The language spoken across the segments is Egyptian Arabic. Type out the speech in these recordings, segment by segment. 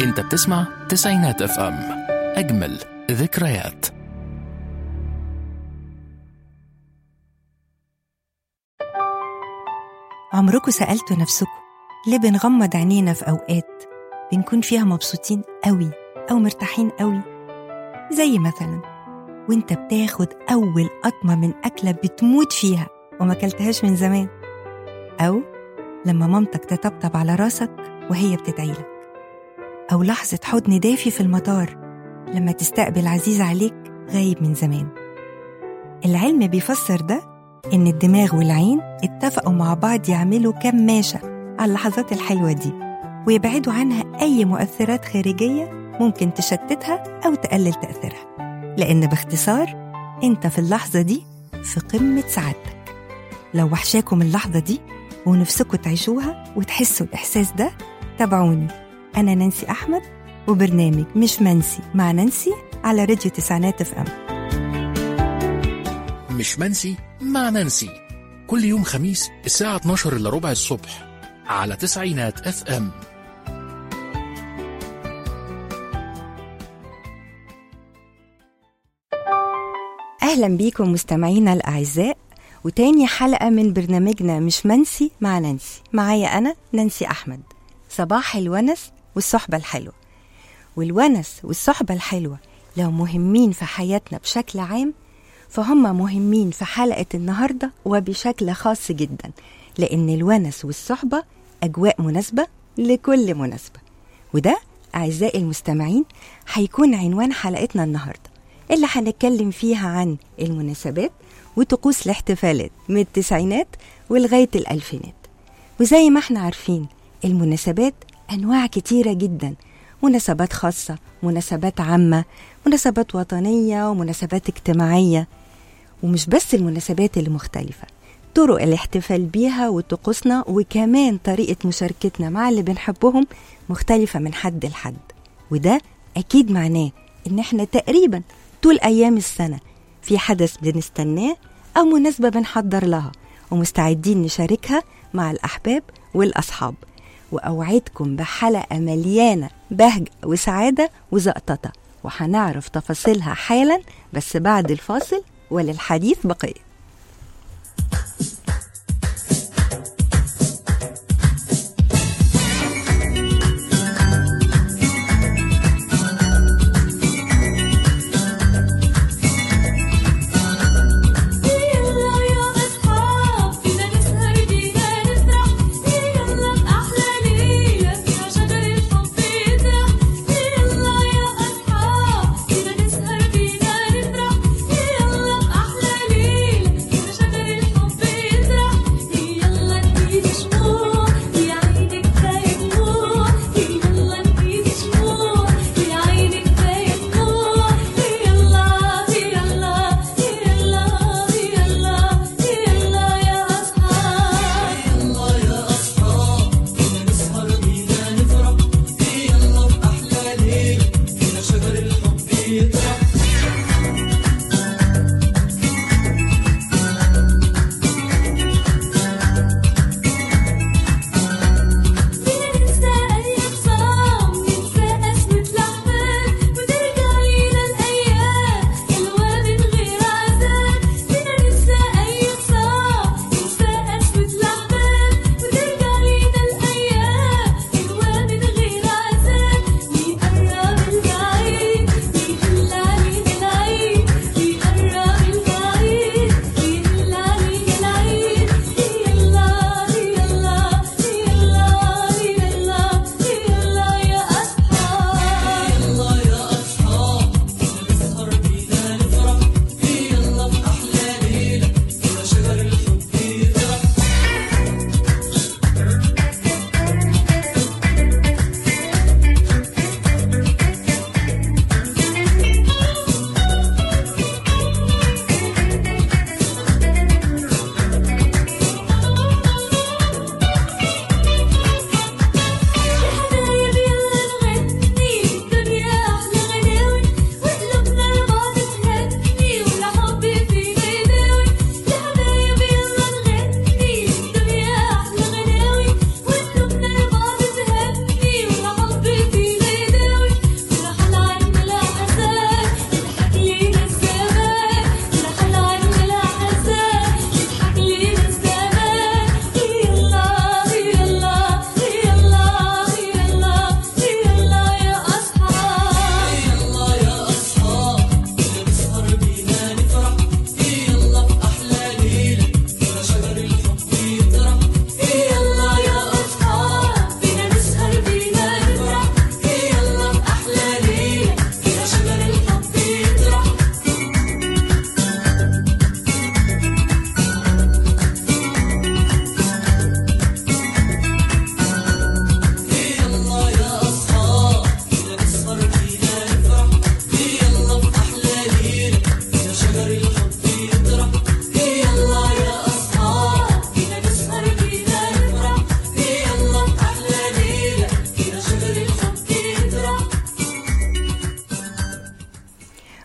انت بتسمع تسعينات اف ام اجمل ذكريات عمركم سألتوا نفسكم ليه بنغمض عينينا في أوقات بنكون فيها مبسوطين قوي أو مرتاحين قوي زي مثلا وانت بتاخد أول قطمة من أكلة بتموت فيها وما كلتهاش من زمان أو لما مامتك تطبطب على راسك وهي بتدعيلك أو لحظة حضن دافي في المطار لما تستقبل عزيز عليك غايب من زمان العلم بيفسر ده إن الدماغ والعين اتفقوا مع بعض يعملوا كماشة على اللحظات الحلوة دي ويبعدوا عنها أي مؤثرات خارجية ممكن تشتتها أو تقلل تأثيرها لأن باختصار أنت في اللحظة دي في قمة سعادتك لو وحشاكم اللحظة دي ونفسكم تعيشوها وتحسوا الإحساس ده تابعوني أنا نانسي أحمد وبرنامج مش منسي مع نانسي على راديو تسعينات اف ام مش منسي مع نانسي كل يوم خميس الساعة 12 إلا ربع الصبح على تسعينات اف ام أهلا بيكم مستمعينا الأعزاء وتاني حلقة من برنامجنا مش منسي مع نانسي معايا أنا نانسي أحمد صباح الونس والصحبة الحلوة والونس والصحبة الحلوة لو مهمين في حياتنا بشكل عام فهم مهمين في حلقة النهاردة وبشكل خاص جدا لأن الونس والصحبة أجواء مناسبة لكل مناسبة وده أعزائي المستمعين هيكون عنوان حلقتنا النهاردة اللي هنتكلم فيها عن المناسبات وطقوس الاحتفالات من التسعينات ولغاية الألفينات وزي ما احنا عارفين المناسبات أنواع كتيرة جدا مناسبات خاصة مناسبات عامة مناسبات وطنية ومناسبات اجتماعية ومش بس المناسبات اللي مختلفة طرق الاحتفال بيها وطقوسنا وكمان طريقة مشاركتنا مع اللي بنحبهم مختلفة من حد لحد وده أكيد معناه إن احنا تقريبا طول أيام السنة في حدث بنستناه أو مناسبة بنحضر لها ومستعدين نشاركها مع الأحباب والأصحاب وأوعدكم بحلقة مليانة بهجة وسعادة وزقططة وهنعرف تفاصيلها حالا بس بعد الفاصل وللحديث بقية يلا يا أصحاب فينا نسهر بينا نفرح يلا بأحلى ليلة فيها شجر الحب يطرح يلا يا أصحاب فينا نسهر بينا نفرح يلا بأحلى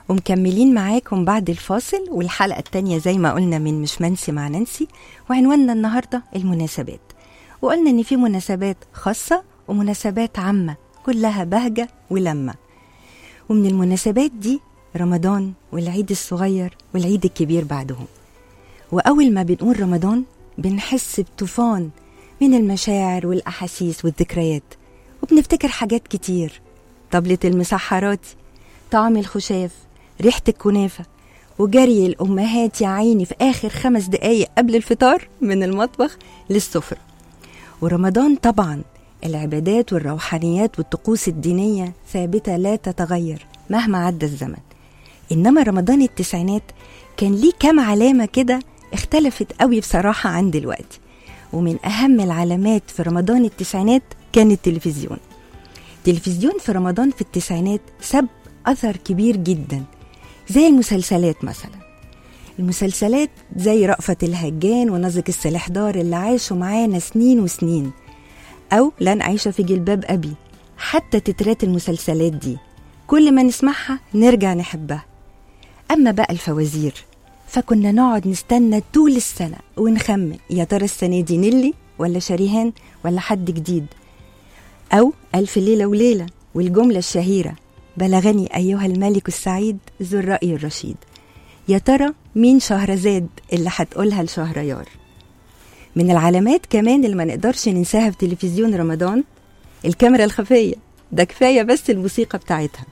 ومكملين معاكم بعد الفاصل والحلقة التانية زي ما قلنا من مش منسي مع نانسي وعنواننا النهاردة المناسبات وقلنا إن في مناسبات خاصة ومناسبات عامة كلها بهجة ولمة ومن المناسبات دي رمضان والعيد الصغير والعيد الكبير بعدهم وأول ما بنقول رمضان بنحس بطوفان من المشاعر والأحاسيس والذكريات وبنفتكر حاجات كتير طبلة المسحرات طعم الخشاف ريحة الكنافة وجري الأمهات يا عيني في آخر خمس دقايق قبل الفطار من المطبخ للسفرة ورمضان طبعا العبادات والروحانيات والطقوس الدينية ثابتة لا تتغير مهما عدى الزمن إنما رمضان التسعينات كان ليه كام علامة كده اختلفت قوي بصراحة عن دلوقتي ومن أهم العلامات في رمضان التسعينات كان التلفزيون التلفزيون في رمضان في التسعينات سب أثر كبير جدا زي المسلسلات مثلا المسلسلات زي رأفت الهجان ونزك السلحدار اللي عاشوا معانا سنين وسنين أو لن أعيش في جلباب أبي حتى تترات المسلسلات دي كل ما نسمعها نرجع نحبها أما بقى الفوازير فكنا نقعد نستنى طول السنة ونخمن يا ترى السنة دي نيلي ولا شريهان ولا حد جديد أو ألف ليلة وليلة والجملة الشهيرة بلغني أيها الملك السعيد ذو الرأي الرشيد يا ترى مين شهرزاد اللي هتقولها لشهريار من العلامات كمان اللي ما نقدرش ننساها في تلفزيون رمضان الكاميرا الخفية ده كفاية بس الموسيقى بتاعتها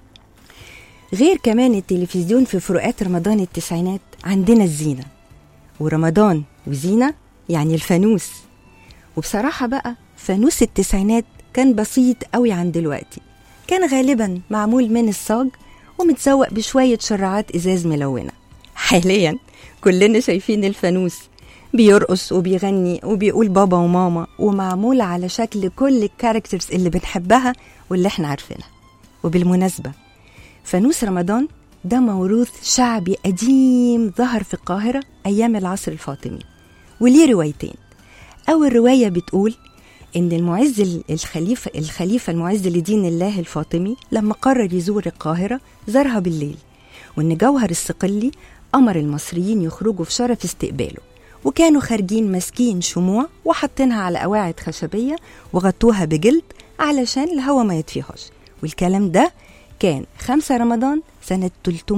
غير كمان التلفزيون في فروقات رمضان التسعينات عندنا الزينة ورمضان وزينة يعني الفانوس وبصراحة بقى فانوس التسعينات كان بسيط قوي عن دلوقتي كان غالبا معمول من الصاج ومتسوق بشوية شراعات إزاز ملونة حاليا كلنا شايفين الفانوس بيرقص وبيغني وبيقول بابا وماما ومعمول على شكل كل الكاركترز اللي بنحبها واللي احنا عارفينها وبالمناسبة فانوس رمضان ده موروث شعبي قديم ظهر في القاهرة أيام العصر الفاطمي وليه روايتين أول رواية بتقول إن المعز الخليفة الخليفة المعز لدين الله الفاطمي لما قرر يزور القاهرة زارها بالليل وإن جوهر الصقلي أمر المصريين يخرجوا في شرف استقباله وكانوا خارجين ماسكين شموع وحاطينها على قواعد خشبية وغطوها بجلد علشان الهوا ما يطفيهاش والكلام ده كان 5 رمضان سنة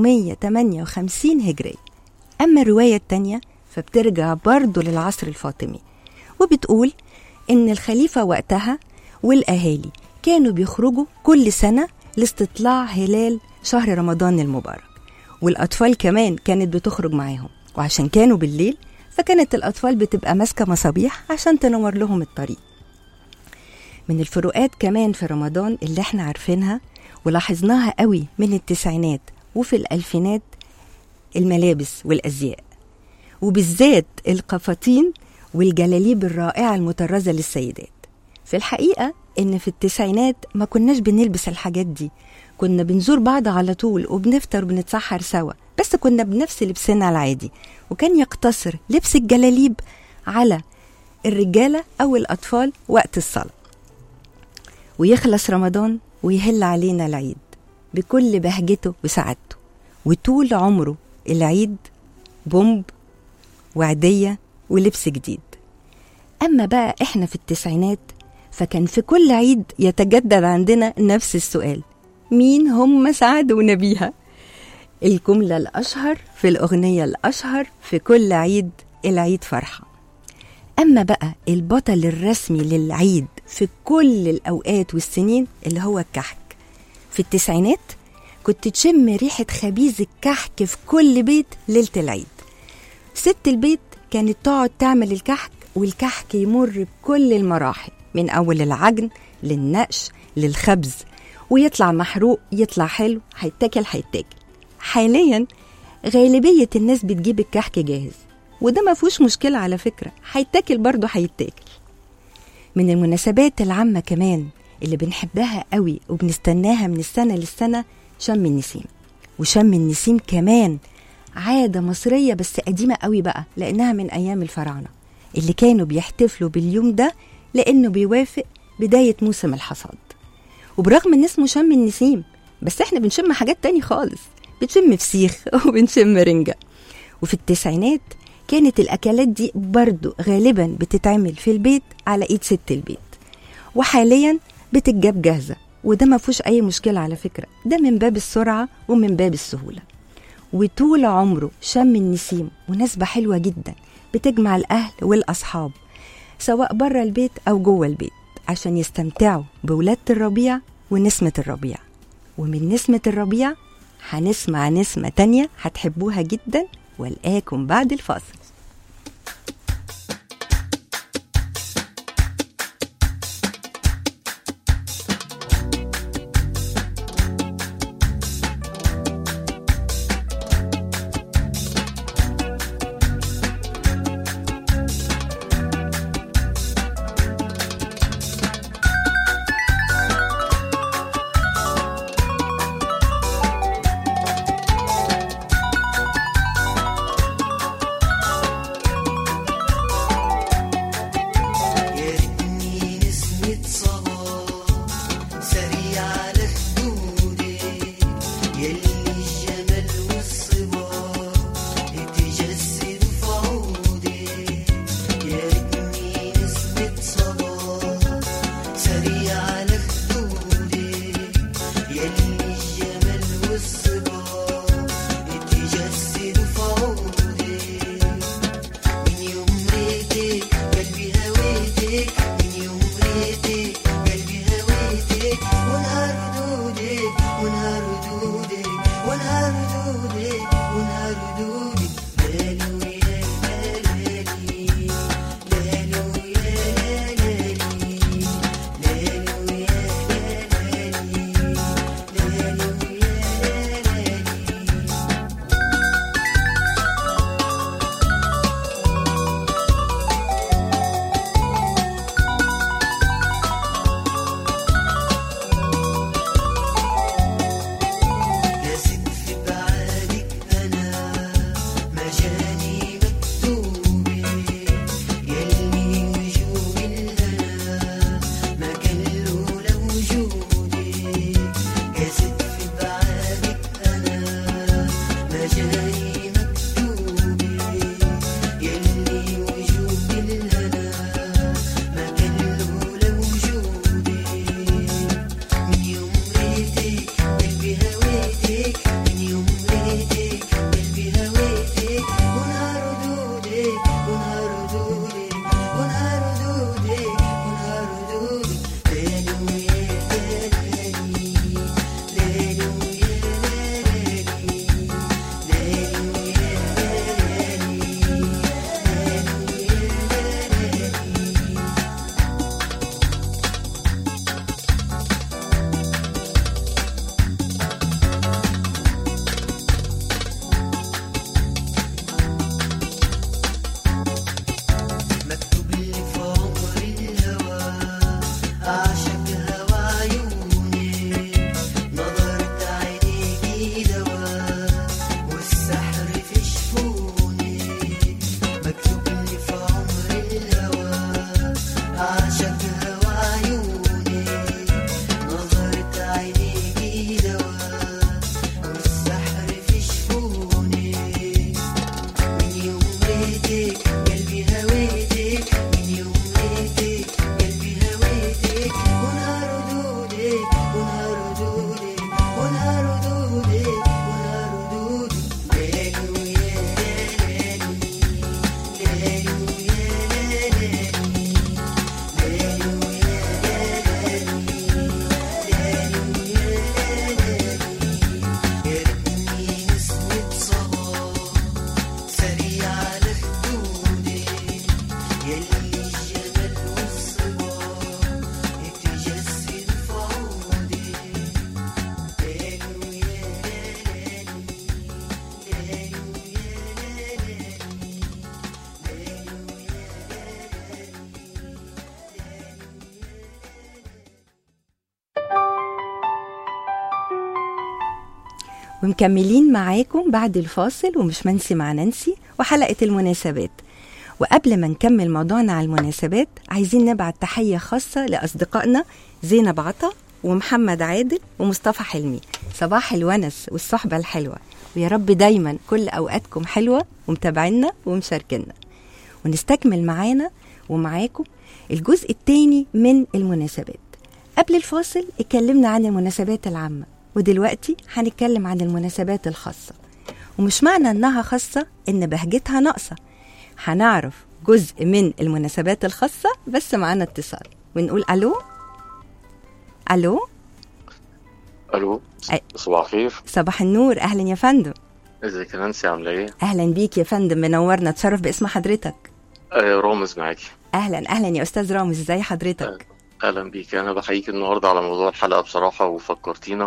358 هجرية أما الرواية التانية فبترجع برضه للعصر الفاطمي وبتقول إن الخليفة وقتها والأهالي كانوا بيخرجوا كل سنة لاستطلاع هلال شهر رمضان المبارك والأطفال كمان كانت بتخرج معاهم وعشان كانوا بالليل فكانت الأطفال بتبقى ماسكة مصابيح عشان تنور لهم الطريق من الفروقات كمان في رمضان اللي احنا عارفينها ولاحظناها قوي من التسعينات وفي الألفينات الملابس والأزياء وبالذات القفاطين والجلاليب الرائعة المطرزة للسيدات في الحقيقة إن في التسعينات ما كناش بنلبس الحاجات دي كنا بنزور بعض على طول وبنفطر وبنتسحر سوا بس كنا بنفس لبسنا العادي وكان يقتصر لبس الجلاليب على الرجالة أو الأطفال وقت الصلاة ويخلص رمضان ويهل علينا العيد بكل بهجته وسعادته وطول عمره العيد بومب وعدية ولبس جديد أما بقى إحنا في التسعينات فكان في كل عيد يتجدد عندنا نفس السؤال مين هم سعد ونبيها الجملة الأشهر في الأغنية الأشهر في كل عيد العيد فرحة أما بقى البطل الرسمي للعيد في كل الأوقات والسنين اللي هو الكحك في التسعينات كنت تشم ريحة خبيز الكحك في كل بيت ليلة العيد ست البيت كانت تقعد تعمل الكحك والكحك يمر بكل المراحل من أول العجن للنقش للخبز ويطلع محروق يطلع حلو هيتاكل هيتاكل حاليا غالبية الناس بتجيب الكحك جاهز وده ما فيهوش مشكلة على فكرة هيتاكل برضه هيتاكل من المناسبات العامة كمان اللي بنحبها قوي وبنستناها من السنة للسنة شم النسيم وشم النسيم كمان عادة مصرية بس قديمة قوي بقى لأنها من أيام الفراعنة اللي كانوا بيحتفلوا باليوم ده لأنه بيوافق بداية موسم الحصاد وبرغم ان اسمه شم النسيم بس احنا بنشم حاجات تاني خالص بتشم فسيخ وبنشم رنجة وفي التسعينات كانت الأكلات دي برضو غالبا بتتعمل في البيت على إيد ست البيت وحاليا بتتجاب جاهزة وده ما فيهوش أي مشكلة على فكرة ده من باب السرعة ومن باب السهولة وطول عمره شم النسيم مناسبة حلوة جدا بتجمع الأهل والأصحاب سواء بره البيت أو جوه البيت عشان يستمتعوا بولادة الربيع ونسمة الربيع ومن نسمة الربيع هنسمع نسمة تانية هتحبوها جدا والآكم بعد الفاصل يا ريتني نسمة صباح سريع على خدودي يلي الجمال والصباح اتجسدوا في عودي يا ريتني نسمة صباح سريع على خدودي يلي الجمال والصباح اتجسدوا في عودي من يوم ريتك قلبي هويتك من يوم ريتك قلبي هويتك ونهار ردودك ونهار ردودك ونهار ردودك ونهار ردودك لالو يا لالي لالو يا لالي لالو يا لالي لالو يا لالي يا ست في بعادك أنا مجاني مكتوبة يلي وجوه الهنا ما كان لولا وجودي يا ست في بعادك أنا مجاني مكتوبة يلي وجوه الهنا ما كان لولا وجودي من يوم ريتك قلبي هويتك من يوم ريتك قلبي هويتك ونهار ردودك ونهار ردودك ونهار ردودك ونهار ردودك ليلو يا ليلي ليلو يا ليلي ليلو يا ليلي ليلو يا ليلي مكتوب لي في عمر الهوى أعشق هوى عيونك نظرت عينيكي دواء والسحر في شفونك مكتوب لي في عمر الهوى أعشق هوى عيونك نظرت عينيكي دواء والسحر في شفونك من يوم ريتك قلبي هويتك من يوم ريتك قلبي هويتك ونهار ردودك ونهار ردودك ونهار ردودك ونهار ردودك ليلو يا ليلي ليلو يا ليلي ليلو يا ليلي ليلو يا ليلي يا ريتني نسمة صباح سريع على خدودي يلي الجمال والصباح اتجسد في عودي ليلو يا ليلي ليلو يا ليلي ليلو ومكملين معاكم بعد الفاصل ومش منسي مع نانسي وحلقة المناسبات وقبل ما نكمل موضوعنا على المناسبات عايزين نبعت تحية خاصة لأصدقائنا زينب عطا ومحمد عادل ومصطفى حلمي صباح الونس والصحبة الحلوة ويا رب دايما كل أوقاتكم حلوة ومتابعينا ومشاركينا ونستكمل معانا ومعاكم الجزء الثاني من المناسبات قبل الفاصل اتكلمنا عن المناسبات العامة ودلوقتي هنتكلم عن المناسبات الخاصة ومش معنى انها خاصة ان بهجتها ناقصة هنعرف جزء من المناسبات الخاصة بس معانا اتصال ونقول الو الو الو أي. صباح الخير صباح النور اهلا يا فندم ازيك يا نانسي عامله ايه؟ اهلا بيك يا فندم منورنا تشرف باسم حضرتك آه رامز معاكي اهلا اهلا يا استاذ رامز ازي حضرتك اهلا بيك انا بحييك النهارده على موضوع الحلقه بصراحه وفكرتينا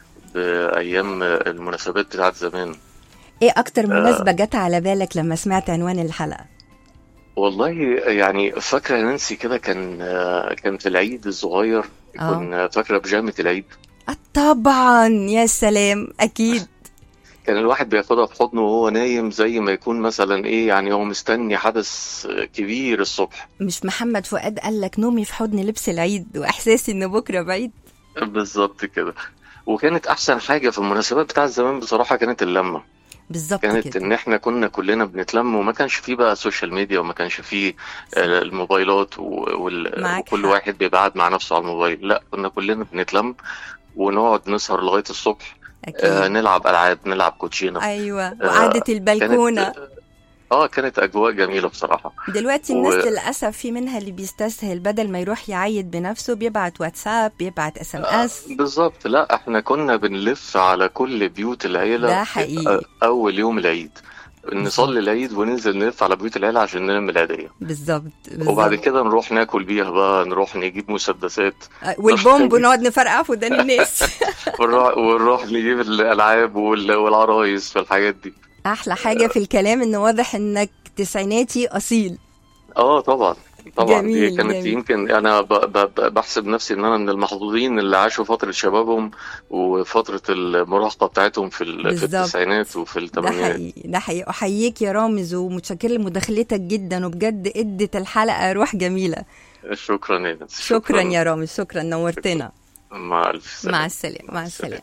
بايام المناسبات بتاعت زمان ايه اكتر مناسبة جت على بالك لما سمعت عنوان الحلقة والله يعني فاكره يا نانسي كده كان آه، كان في العيد الصغير آه. كنا فاكره بيجامه العيد آه، طبعا يا سلام اكيد كان الواحد بياخدها في حضنه وهو نايم زي ما يكون مثلا ايه يعني هو مستني حدث كبير الصبح مش محمد فؤاد قال لك نومي في حضن لبس العيد واحساسي ان بكره بعيد بالظبط كده وكانت احسن حاجه في المناسبات بتاعت زمان بصراحه كانت اللمه بالظبط كانت كده ان احنا كنا كلنا بنتلم وما كانش فيه بقى سوشيال ميديا وما كانش فيه آه، الموبايلات و- وال... معاك وكل حق. واحد بيبقى قاعد مع نفسه على الموبايل لا كنا كلنا بنتلم ونقعد نسهر لغايه الصبح آه اكيد نلعب العاب نلعب كوتشينه ايوه وقعده البلكونه كانت اه كانت اجواء جميله بصراحه دلوقتي الناس و- للاسف في منها اللي بيستسهل بدل ما يروح يعيد بنفسه بيبعت واتساب بيبعت اس ام اس بالظبط لا احنا كنا بنلف على كل بيوت العيله ده حقيقي. آه، اول يوم العيد نصلي العيد وننزل نلف على بيوت العيله عشان نلم العيديه بالظبط وبعد بالظبط كده نروح ناكل بيها بقى نروح نجيب مسدسات آه، والبومب ونقعد نفرقع في ودان الناس ونروح, ونروح نجيب الالعاب وال- والعرايس والحاجات دي احلى حاجه في الكلام ان واضح انك تسعيناتي اصيل اه طبعا طبعا جميل، دي كانت جميل. يمكن انا ب ب ب بحسب نفسي ان انا من المحظوظين اللي عاشوا فتره شبابهم وفتره المراهقه بتاعتهم في ال- في بالظبط. التسعينات وفي ده الثمانينات حقيقي ده حقيقي احييك يا رامز ومتشكره لمداخلتك جدا وبجد ادت الحلقه روح جميله شكرا يا نانسي شكرا يا رامز شكرا نورتنا مع الف سلامه مع السلامه مع السلامه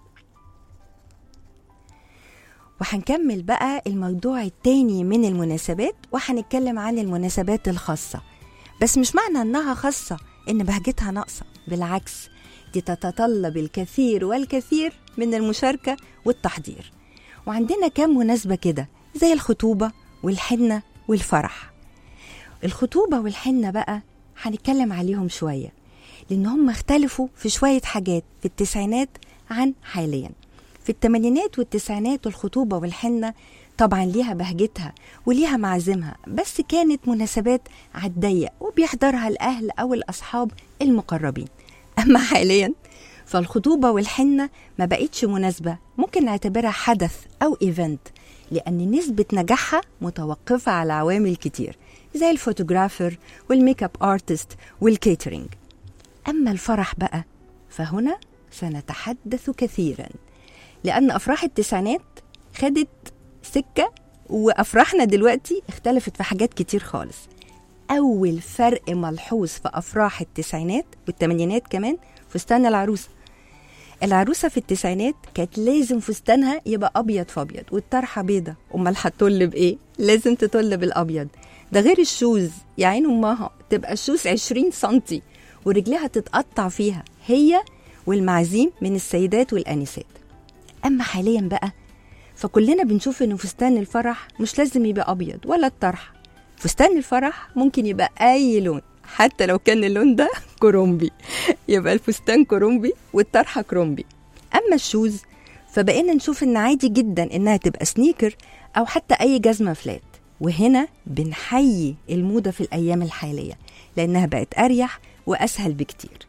وهنكمل بقى الموضوع التاني من المناسبات وهنتكلم عن المناسبات الخاصة بس مش معنى انها خاصة ان بهجتها ناقصة بالعكس دي تتطلب الكثير والكثير من المشاركة والتحضير وعندنا كام مناسبة كده زي الخطوبة والحنة والفرح الخطوبة والحنة بقى هنتكلم عليهم شوية لأن هم اختلفوا في شوية حاجات في التسعينات عن حاليا في الثمانينات والتسعينات الخطوبة والحنة طبعا ليها بهجتها وليها معازمها بس كانت مناسبات على الضيق وبيحضرها الأهل أو الأصحاب المقربين أما حاليا فالخطوبة والحنة ما بقتش مناسبة ممكن نعتبرها حدث أو إيفنت لأن نسبة نجاحها متوقفة على عوامل كتير زي الفوتوغرافر والميك اب ارتست والكيترينج أما الفرح بقى فهنا سنتحدث كثيرا لأن أفراح التسعينات خدت سكة وأفراحنا دلوقتي اختلفت في حاجات كتير خالص أول فرق ملحوظ في أفراح التسعينات والثمانينات كمان فستان العروسة العروسة في التسعينات كانت لازم فستانها يبقى أبيض في أبيض والطرحة بيضة أمال هتطل بإيه؟ لازم تطل بالأبيض ده غير الشوز يا عين أمها تبقى الشوز 20 سنتي ورجلها تتقطع فيها هي والمعازيم من السيدات والآنسات أما حاليا بقى فكلنا بنشوف إن فستان الفرح مش لازم يبقى أبيض ولا الطرحة فستان الفرح ممكن يبقى أي لون حتى لو كان اللون ده كرومبي يبقى الفستان كرومبي والطرحة كرومبي أما الشوز فبقينا نشوف إن عادي جدا إنها تبقى سنيكر أو حتى أي جزمة فلات وهنا بنحيي الموضة في الأيام الحالية لأنها بقت أريح وأسهل بكتير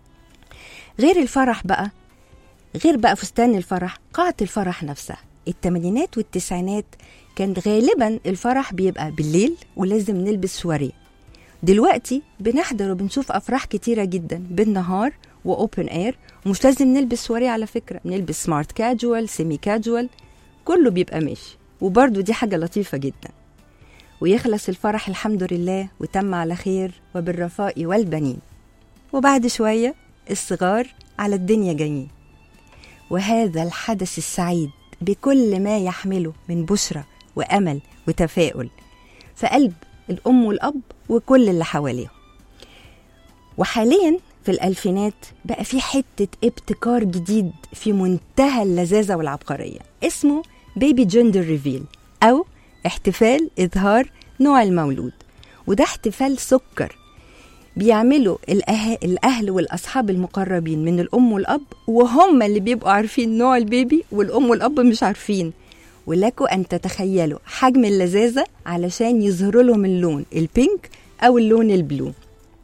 غير الفرح بقى غير بقى فستان الفرح قاعة الفرح نفسها التمانينات والتسعينات كان غالبا الفرح بيبقى بالليل ولازم نلبس سواريه دلوقتي بنحضر وبنشوف افراح كتيره جدا بالنهار واوبن اير ومش لازم نلبس سواريه على فكره بنلبس سمارت كاجوال سيمي كاجوال كله بيبقى ماشي وبرضه دي حاجه لطيفه جدا ويخلص الفرح الحمد لله وتم على خير وبالرفاء والبنين وبعد شويه الصغار على الدنيا جايين وهذا الحدث السعيد بكل ما يحمله من بشرة وأمل وتفاؤل في قلب الأم والأب وكل اللي حواليهم وحاليا في الألفينات بقى في حتة ابتكار جديد في منتهى اللذاذة والعبقرية اسمه بيبي جندر ريفيل أو احتفال إظهار نوع المولود وده احتفال سكر بيعملوا الأه... الأهل والأصحاب المقربين من الأم والأب وهم اللي بيبقوا عارفين نوع البيبي والأم والأب مش عارفين ولكم أن تتخيلوا حجم اللذاذة علشان يظهروا لهم اللون البينك أو اللون البلو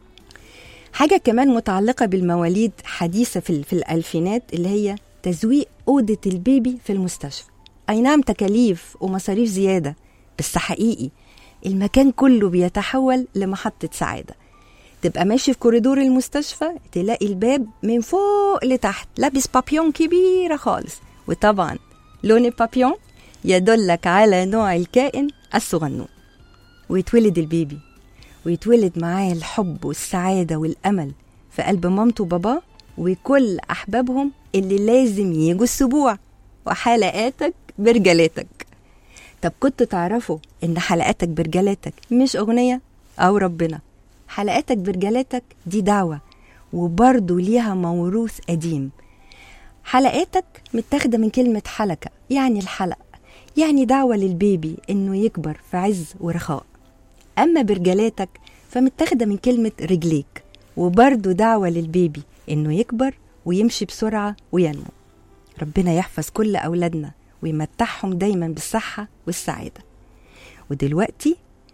حاجة كمان متعلقة بالمواليد حديثة في, في الألفينات اللي هي تزويق أوضة البيبي في المستشفى أي نعم تكاليف ومصاريف زيادة بس حقيقي المكان كله بيتحول لمحطة سعادة تبقى ماشي في كوريدور المستشفى تلاقي الباب من فوق لتحت لابس بابيون كبيرة خالص وطبعا لون البابيون يدلك على نوع الكائن الصغنون ويتولد البيبي ويتولد معاه الحب والسعادة والأمل في قلب مامته وباباه وكل أحبابهم اللي لازم يجوا السبوع وحلقاتك برجلاتك طب كنتوا تعرفوا إن حلقاتك برجلاتك مش أغنية أو ربنا حلقاتك برجلاتك دي دعوة وبرضه ليها موروث قديم حلقاتك متاخدة من كلمة حلقة يعني الحلق يعني دعوة للبيبي إنه يكبر في عز ورخاء أما برجلاتك فمتاخدة من كلمة رجليك وبرضه دعوة للبيبي إنه يكبر ويمشي بسرعة وينمو ربنا يحفظ كل أولادنا ويمتعهم دايما بالصحة والسعادة ودلوقتي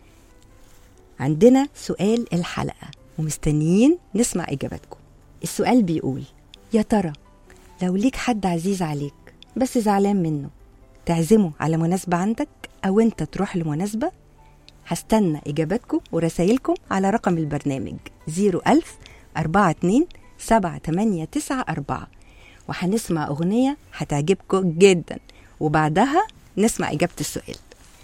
عندنا سؤال الحلقة ومستنيين نسمع إجاباتكم السؤال بيقول يا ترى لو ليك حد عزيز عليك بس زعلان منه تعزمه على مناسبة عندك أو أنت تروح لمناسبة هستنى إجاباتكم ورسايلكم على رقم البرنامج 01000 42 7894 وهنسمع أغنية هتعجبكم جدا وبعدها نسمع إجابة السؤال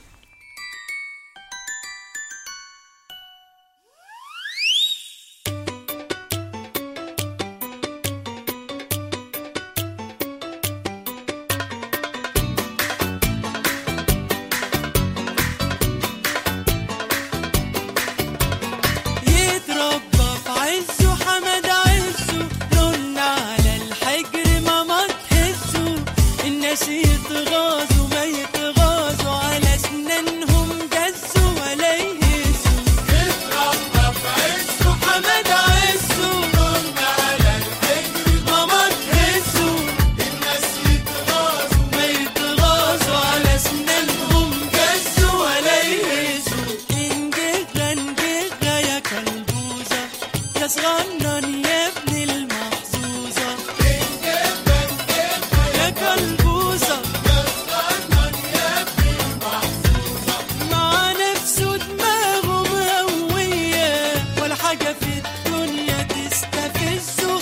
يتربى في عزه حمد عزه رن على الحجر ما ما تحسه الناس يتغاظوا ما يتغاظوا على اسنانهم جزوا ولا يهزوا يتربى في عزه حمد عزه رن على الحجر ما ما تحسه الناس يتغاظوا ما يتغاظوا على اسنانهم جزوا ولا يهزوا انجغة انجغة يا كلبوزة يا صغنن يا ابن المحظوظة انجغة انجغة يا كلبوزة يا صغنن يا ابن المحظوظة مع نفسه دماغه مهوية ولا حاجة في الدنيا تستفزه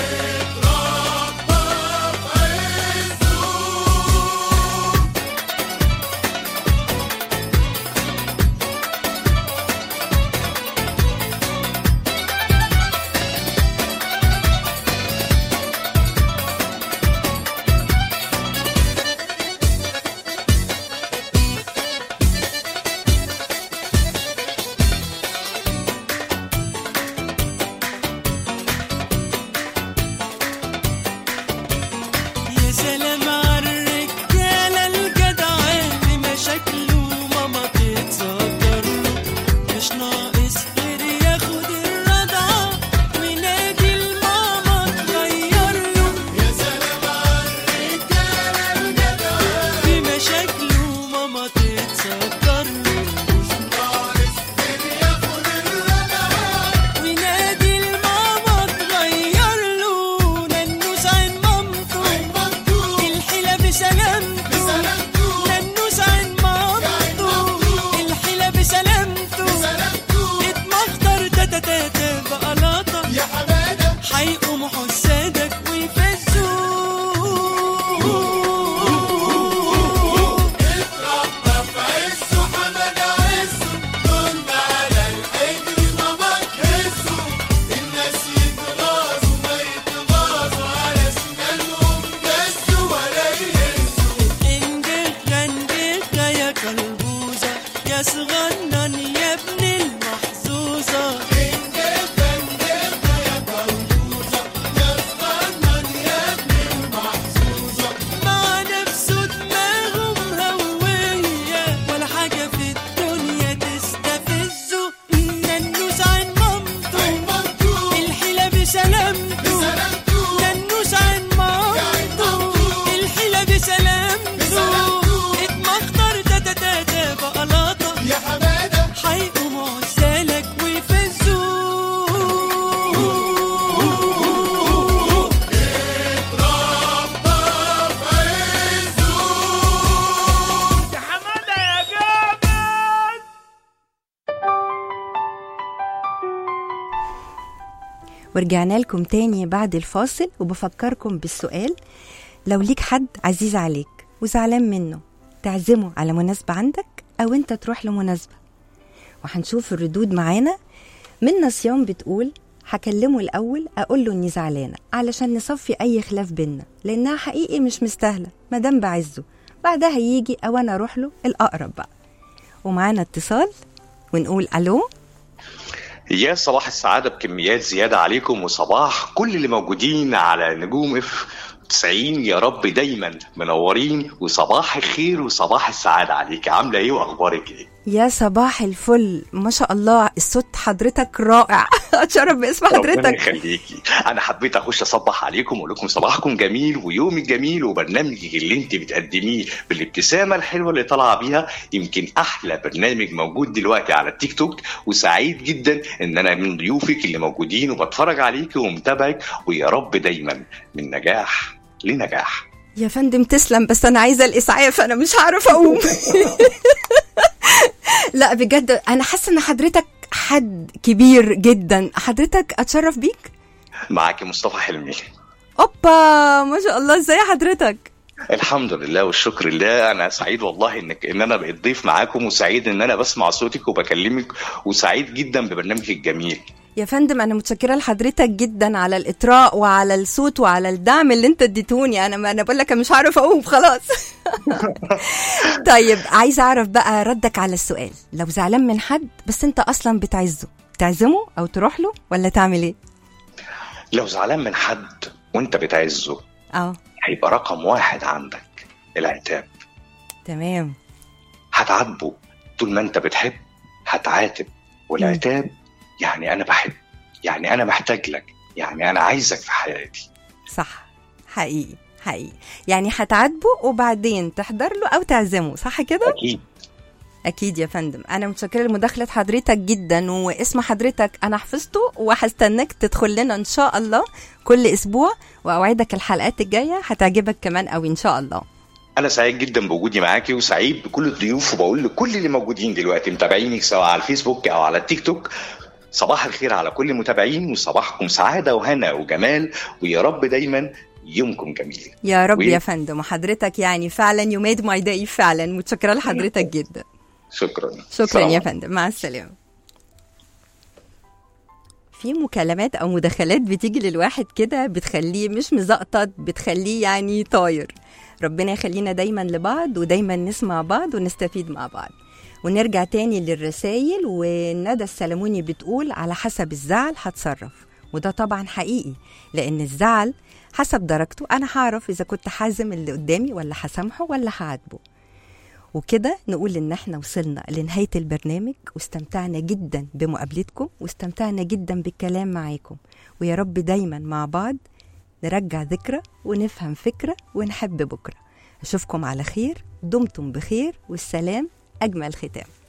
يتربى في عزه ورجعنا لكم تاني بعد الفاصل وبفكركم بالسؤال لو ليك حد عزيز عليك وزعلان منه تعزمه على مناسبة عندك أو أنت تروح لمناسبة وهنشوف الردود معانا من صيام بتقول هكلمه الأول أقول له إني زعلانة علشان نصفي أي خلاف بينا لأنها حقيقي مش مستاهلة مادام بعزه بعدها يجي أو أنا أروح له الأقرب بقى ومعانا اتصال ونقول ألو يا صباح السعادة بكميات زيادة عليكم وصباح كل اللي موجودين على نجوم اف 90 يا رب دايما منورين وصباح الخير وصباح السعادة عليك عاملة ايه واخبارك ايه؟ يا صباح الفل ما شاء الله الصوت حضرتك رائع اتشرف باسم ربنا حضرتك يخليكي انا حبيت اخش اصبح عليكم واقول لكم صباحكم جميل ويومك جميل وبرنامجك اللي انت بتقدميه بالابتسامه الحلوه اللي طالعه بيها يمكن احلى برنامج موجود دلوقتي على التيك توك وسعيد جدا ان انا من ضيوفك اللي موجودين وبتفرج عليك ومتابعك ويا رب دايما من نجاح لنجاح يا فندم تسلم بس انا عايزه الاسعاف انا مش هعرف اقوم لا بجد انا حاسه ان حضرتك حد كبير جدا حضرتك اتشرف بيك معاكي مصطفى حلمي اوبا ما شاء الله ازاي حضرتك الحمد لله والشكر لله انا سعيد والله انك ان انا بقيت ضيف معاكم وسعيد ان انا بسمع صوتك وبكلمك وسعيد جدا ببرنامجك الجميل يا فندم انا متشكره لحضرتك جدا على الاطراء وعلى الصوت وعلى الدعم اللي انت اديتوني انا ما انا بقول لك أنا مش هعرف اقوم خلاص طيب عايزه اعرف بقى ردك على السؤال لو زعلان من حد بس انت اصلا بتعزه تعزمه او تروح له ولا تعمل ايه لو زعلان من حد وانت بتعزه اه هيبقى رقم واحد عندك العتاب تمام هتعاتبه طول ما انت بتحب هتعاتب والعتاب يعني انا بحب يعني انا محتاج لك يعني انا عايزك في حياتي صح حقيقي حقيقي يعني هتعاتبه وبعدين تحضر له او تعزمه صح كده اكيد اكيد يا فندم انا متشكره لمداخله حضرتك جدا واسم حضرتك انا حفظته وهستناك تدخل لنا ان شاء الله كل اسبوع واوعدك الحلقات الجايه هتعجبك كمان قوي ان شاء الله انا سعيد جدا بوجودي معاكي وسعيد بكل الضيوف وبقول لكل اللي موجودين دلوقتي متابعينك سواء على الفيسبوك او على التيك توك صباح الخير على كل المتابعين وصباحكم سعاده وهنا وجمال ويا رب دايما يومكم جميل يا رب وي- يا فندم وحضرتك يعني فعلا يو ميد ماي داي فعلا متشكره لحضرتك جدا شكرا شكرا سلام يا عليكم. فندم مع السلامه في مكالمات او مداخلات بتيجي للواحد كده بتخليه مش مزقطط بتخليه يعني طاير ربنا يخلينا دايما لبعض ودايما نسمع بعض ونستفيد مع بعض ونرجع تاني للرسائل وندى السلموني بتقول على حسب الزعل هتصرف وده طبعا حقيقي لان الزعل حسب درجته انا هعرف اذا كنت حازم اللي قدامي ولا هسامحه ولا هعاتبه وكده نقول ان احنا وصلنا لنهايه البرنامج واستمتعنا جدا بمقابلتكم واستمتعنا جدا بالكلام معاكم ويا رب دايما مع بعض نرجع ذكرى ونفهم فكره ونحب بكره اشوفكم على خير دمتم بخير والسلام اجمل ختام